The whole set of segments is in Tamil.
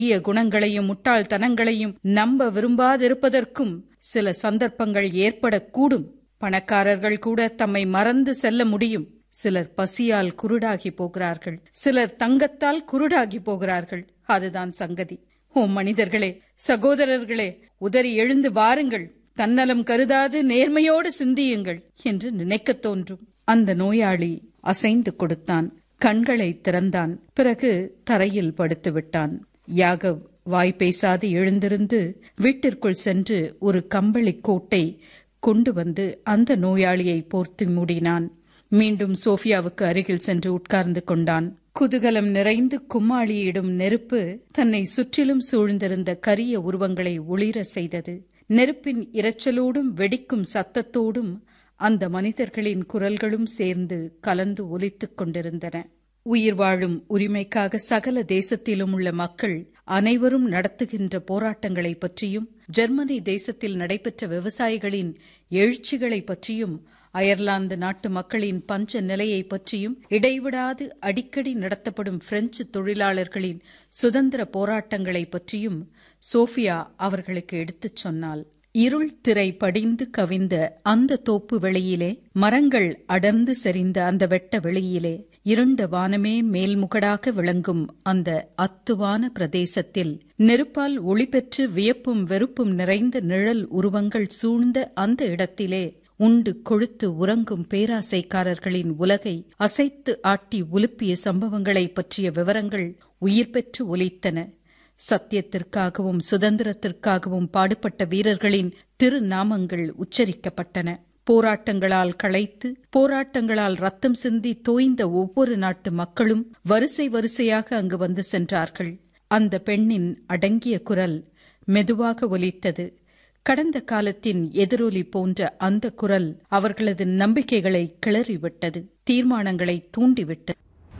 தீய குணங்களையும் முட்டாள்தனங்களையும் நம்ப விரும்பாதிருப்பதற்கும் சில சந்தர்ப்பங்கள் ஏற்படக்கூடும் பணக்காரர்கள் கூட தம்மை மறந்து செல்ல முடியும் சிலர் பசியால் குருடாகி போகிறார்கள் சிலர் தங்கத்தால் குருடாகி போகிறார்கள் அதுதான் சங்கதி ஓ மனிதர்களே சகோதரர்களே உதறி எழுந்து வாருங்கள் தன்னலம் கருதாது நேர்மையோடு சிந்தியுங்கள் என்று நினைக்கத் தோன்றும் அந்த நோயாளி அசைந்து கொடுத்தான் கண்களை திறந்தான் பிறகு தரையில் படுத்து விட்டான் யாகவ் வாய் பேசாது எழுந்திருந்து வீட்டிற்குள் சென்று ஒரு கம்பளி கோட்டை கொண்டு வந்து அந்த நோயாளியை போர்த்தி மூடினான் மீண்டும் சோஃபியாவுக்கு அருகில் சென்று உட்கார்ந்து கொண்டான் குதூகலம் நிறைந்து கும்மாளியிடும் நெருப்பு தன்னை சுற்றிலும் சூழ்ந்திருந்த கரிய உருவங்களை ஒளிர செய்தது நெருப்பின் இரைச்சலோடும் வெடிக்கும் சத்தத்தோடும் அந்த மனிதர்களின் குரல்களும் சேர்ந்து கலந்து ஒலித்துக் கொண்டிருந்தன உயிர் வாழும் உரிமைக்காக சகல தேசத்திலும் உள்ள மக்கள் அனைவரும் நடத்துகின்ற போராட்டங்களை பற்றியும் ஜெர்மனி தேசத்தில் நடைபெற்ற விவசாயிகளின் எழுச்சிகளை பற்றியும் அயர்லாந்து நாட்டு மக்களின் பஞ்ச நிலையை பற்றியும் இடைவிடாது அடிக்கடி நடத்தப்படும் பிரெஞ்சு தொழிலாளர்களின் சுதந்திர போராட்டங்களை பற்றியும் சோஃபியா அவர்களுக்கு எடுத்துச் சொன்னாள் இருள் திரை படிந்து கவிந்த அந்த தோப்பு வெளியிலே மரங்கள் அடர்ந்து செறிந்த அந்த வெட்ட வெளியிலே இருண்ட வானமே மேல்முகடாக விளங்கும் அந்த அத்துவான பிரதேசத்தில் நெருப்பால் ஒளிபெற்று வியப்பும் வெறுப்பும் நிறைந்த நிழல் உருவங்கள் சூழ்ந்த அந்த இடத்திலே உண்டு கொழுத்து உறங்கும் பேராசைக்காரர்களின் உலகை அசைத்து ஆட்டி உலுப்பிய சம்பவங்களை பற்றிய விவரங்கள் உயிர் பெற்று ஒலித்தன சத்தியத்திற்காகவும் சுதந்திரத்திற்காகவும் பாடுபட்ட வீரர்களின் திருநாமங்கள் உச்சரிக்கப்பட்டன போராட்டங்களால் களைத்து போராட்டங்களால் ரத்தம் சிந்தி தோய்ந்த ஒவ்வொரு நாட்டு மக்களும் வரிசை வரிசையாக அங்கு வந்து சென்றார்கள் அந்த பெண்ணின் அடங்கிய குரல் மெதுவாக ஒலித்தது கடந்த காலத்தின் எதிரொலி போன்ற அந்த குரல் அவர்களது நம்பிக்கைகளை கிளறிவிட்டது தீர்மானங்களை தூண்டிவிட்டது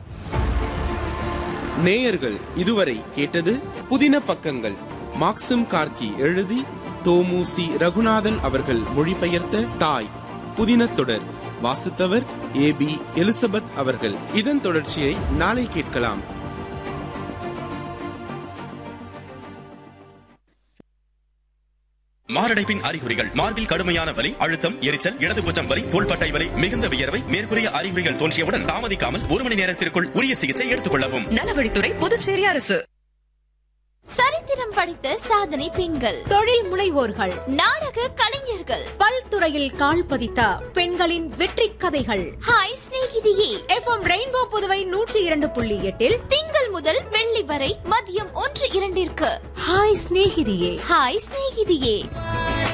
நேயர்கள் இதுவரை கேட்டது புதின பக்கங்கள் மாக்சிம் கார்கி எழுதி தோமுசி ரகுநாதன் அவர்கள் மொழிபெயர்த்த தாய் புதின தொடர் வாசித்தவர் ஏ பி எலிசபெத் அவர்கள் இதன் தொடர்ச்சியை நாளை கேட்கலாம் மாரடைப்பின் அறிகுறிகள் மார்பில் கடுமையான வலி அழுத்தம் எரிச்சல் இடது பூச்சம் வலி தோள்பட்டை வலி மிகுந்த வியர்வை மேற்கூறிய அறிகுறிகள் தோன்றியவுடன் தாமதிக்காமல் ஒரு மணி நேரத்திற்குள் உரிய சிகிச்சை எடுத்துக் கொள்ளவும் நலவழித்துறை புதுச்சேரி அரசு சரித்திரம் படைத்த சாதனை பெண்கள் தொழில் முனைவோர்கள் நாடக கலைஞர்கள் பல்துறையில் கால் பதித்த பெண்களின் வெற்றி கதைகள் ஹாய் சிநேகிதியே எஃப்எம் ரெயின்போ புதுவை நூற்றி இரண்டு புள்ளி எட்டில் திங்கள் முதல் வெள்ளி வரை மதியம் ஒன்று இரண்டிற்கு ஹாய் சிநேகிதியே ஹாய் சிநேகிதியே